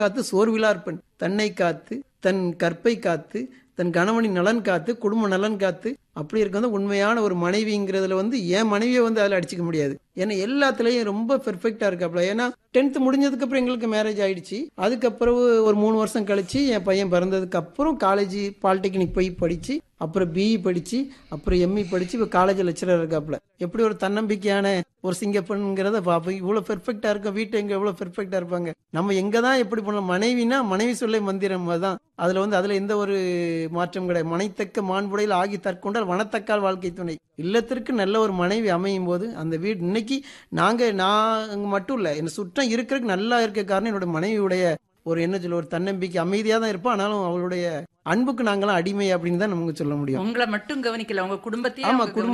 காத்து சோர்விலார் பெண் தன்னை காத்து தன் கற்பை காத்து தன் கணவனின் நலன் காத்து குடும்ப நலன் காத்து அப்படி இருக்க வந்து உண்மையான ஒரு மனைவிங்கிறதுல வந்து என் மனைவியை வந்து அதில் அடிச்சுக்க முடியாது ஏன்னா எல்லாத்துலயும் ரொம்ப பெர்ஃபெக்டா இருக்காப்ல ஏன்னா டென்த் முடிஞ்சதுக்கு அப்புறம் எங்களுக்கு மேரேஜ் ஆயிடுச்சு அதுக்கப்புறம் ஒரு மூணு வருஷம் கழிச்சு என் பையன் பிறந்ததுக்கு அப்புறம் காலேஜ் பாலிடெக்னிக் போய் படிச்சு அப்புறம் பிஇ படிச்சு அப்புறம் எம்இ படிச்சு இப்போ காலேஜ் லெக்சரர் இருக்காப்ல எப்படி ஒரு தன்னம்பிக்கையான ஒரு சிங்கப்பெண்ங்கிறத பார்ப்போம் இவ்வளோ பெர்ஃபெக்டா இருக்கும் வீட்டு எங்க எவ்வளோ பெர்ஃபெக்டா இருப்பாங்க நம்ம எங்க தான் எப்படி பண்ணலாம் மனைவினா மனைவி சொல்லை மந்திரம் தான் அதுல வந்து அதுல எந்த ஒரு மாற்றம் கிடையாது மனைத்தக்க மாண்புடையில் ஆகி தற்கொண்டால் வனத்தக்கால் வாழ்க்கை துணை இல்லத்திற்கு நல்ல ஒரு மனைவி அமையும் போது அந்த வீடு இன்னைக்கு நாங்க நான் மட்டும் இல்ல என்ன சுற்றம் இருக்கிறதுக்கு நல்லா இருக்க காரணம் என்னோட மனைவியுடைய ஒரு என்ன சொல்ல ஒரு தன்னம்பிக்கை அமைதியா தான் இருப்பா ஆனாலும் அவளுடைய அன்புக்கு நாங்களாம் அடிமை அப்படின்னு தான் நமக்கு சொல்ல முடியும் உங்களை மட்டும் கவனிக்கல உங்க குடும்பத்தையும் ஆமா அவங்க குடும்ப